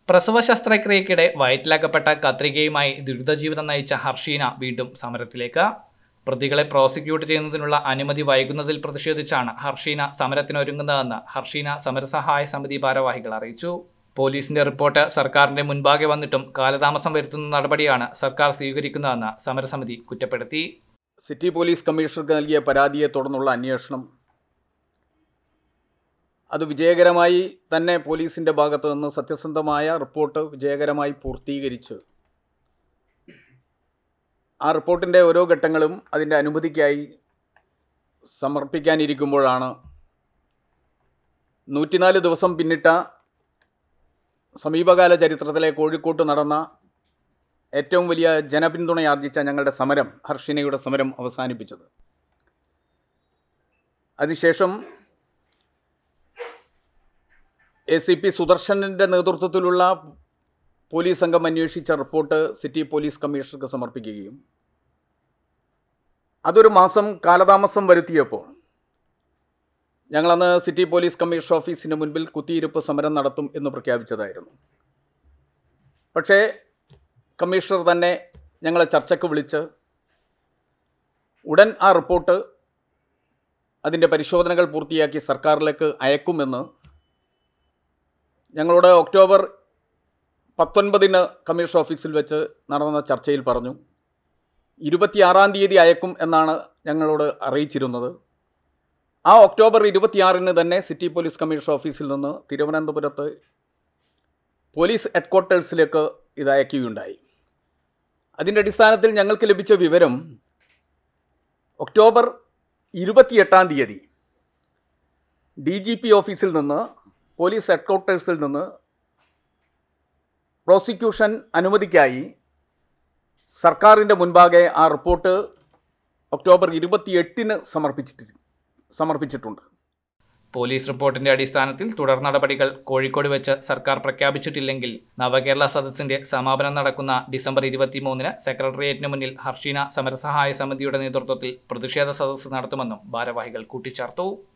പ്രസവ ശസ്ത്രക്രിയക്കിടെ വയറ്റിലാക്കപ്പെട്ട കത്രികയുമായി ദുരിതജീവിതം നയിച്ച ഹർഷീന വീണ്ടും സമരത്തിലേക്ക് പ്രതികളെ പ്രോസിക്യൂട്ട് ചെയ്യുന്നതിനുള്ള അനുമതി വൈകുന്നതിൽ പ്രതിഷേധിച്ചാണ് ഹർഷീന സമരത്തിനൊരുങ്ങുന്നതെന്ന് ഹർഷീന സമരസഹായ സമിതി ഭാരവാഹികൾ അറിയിച്ചു പോലീസിന്റെ റിപ്പോർട്ട് സർക്കാരിന്റെ മുൻപാകെ വന്നിട്ടും കാലതാമസം വരുത്തുന്ന നടപടിയാണ് സർക്കാർ സ്വീകരിക്കുന്നതെന്ന് സമരസമിതി കുറ്റപ്പെടുത്തി സിറ്റി പോലീസ് കമ്മീഷണർക്ക് നൽകിയ പരാതിയെ തുടർന്നുള്ള അന്വേഷണം അത് വിജയകരമായി തന്നെ പോലീസിൻ്റെ ഭാഗത്തു നിന്ന് സത്യസന്ധമായ റിപ്പോർട്ട് വിജയകരമായി പൂർത്തീകരിച്ച് ആ റിപ്പോർട്ടിൻ്റെ ഓരോ ഘട്ടങ്ങളും അതിൻ്റെ അനുമതിക്കായി സമർപ്പിക്കാനിരിക്കുമ്പോഴാണ് നൂറ്റിനാല് ദിവസം പിന്നിട്ട സമീപകാല ചരിത്രത്തിലെ കോഴിക്കോട്ട് നടന്ന ഏറ്റവും വലിയ ജനപിന്തുണയാർജിച്ച ഞങ്ങളുടെ സമരം ഹർഷിനയുടെ സമരം അവസാനിപ്പിച്ചത് അതിനുശേഷം എ സി പി സുദർശനൻ്റെ നേതൃത്വത്തിലുള്ള പോലീസ് സംഘം അന്വേഷിച്ച റിപ്പോർട്ട് സിറ്റി പോലീസ് കമ്മീഷണർക്ക് സമർപ്പിക്കുകയും അതൊരു മാസം കാലതാമസം വരുത്തിയപ്പോൾ ഞങ്ങളന്ന് സിറ്റി പോലീസ് കമ്മീഷണർ ഓഫീസിന് മുൻപിൽ കുത്തിയിരിപ്പ് സമരം നടത്തും എന്ന് പ്രഖ്യാപിച്ചതായിരുന്നു പക്ഷേ കമ്മീഷണർ തന്നെ ഞങ്ങളെ ചർച്ചയ്ക്ക് വിളിച്ച് ഉടൻ ആ റിപ്പോർട്ട് അതിൻ്റെ പരിശോധനകൾ പൂർത്തിയാക്കി സർക്കാരിലേക്ക് അയക്കുമെന്ന് ഞങ്ങളോട് ഒക്ടോബർ പത്തൊൻപതിന് കമ്മീഷൻ ഓഫീസിൽ വെച്ച് നടന്ന ചർച്ചയിൽ പറഞ്ഞു ഇരുപത്തിയാറാം തീയതി അയക്കും എന്നാണ് ഞങ്ങളോട് അറിയിച്ചിരുന്നത് ആ ഒക്ടോബർ ഇരുപത്തിയാറിന് തന്നെ സിറ്റി പോലീസ് കമ്മീഷൻ ഓഫീസിൽ നിന്ന് തിരുവനന്തപുരത്ത് പോലീസ് ഹെഡ്ക്വാർട്ടേഴ്സിലേക്ക് ഇത് അയക്കുകയുണ്ടായി അതിൻ്റെ അടിസ്ഥാനത്തിൽ ഞങ്ങൾക്ക് ലഭിച്ച വിവരം ഒക്ടോബർ ഇരുപത്തിയെട്ടാം തീയതി ഡി ജി പി ഓഫീസിൽ നിന്ന് പോലീസ് ഹെഡ്ക്വാർട്ടേഴ്സിൽ നിന്ന് പ്രോസിക്യൂഷൻ അനുമതിക്കായി സർക്കാരിൻ്റെ മുൻപാകെ ആ റിപ്പോർട്ട് ഒക്ടോബർ ഇരുപത്തിയെട്ടിന് സമർപ്പിച്ചിട്ട് സമർപ്പിച്ചിട്ടുണ്ട് പോലീസ് റിപ്പോർട്ടിന്റെ അടിസ്ഥാനത്തിൽ തുടർ നടപടികൾ കോഴിക്കോട് വെച്ച് സർക്കാർ പ്രഖ്യാപിച്ചിട്ടില്ലെങ്കിൽ നവകേരള സദസ്സിന്റെ സമാപനം നടക്കുന്ന ഡിസംബർ ഇരുപത്തിമൂന്നിന് സെക്രട്ടേറിയറ്റിന് മുന്നിൽ ഹർഷീന സമരസഹായ സമിതിയുടെ നേതൃത്വത്തിൽ പ്രതിഷേധ സദസ്സ് നടത്തുമെന്നും ഭാരവാഹികൾ കൂട്ടിച്ചേർത്തു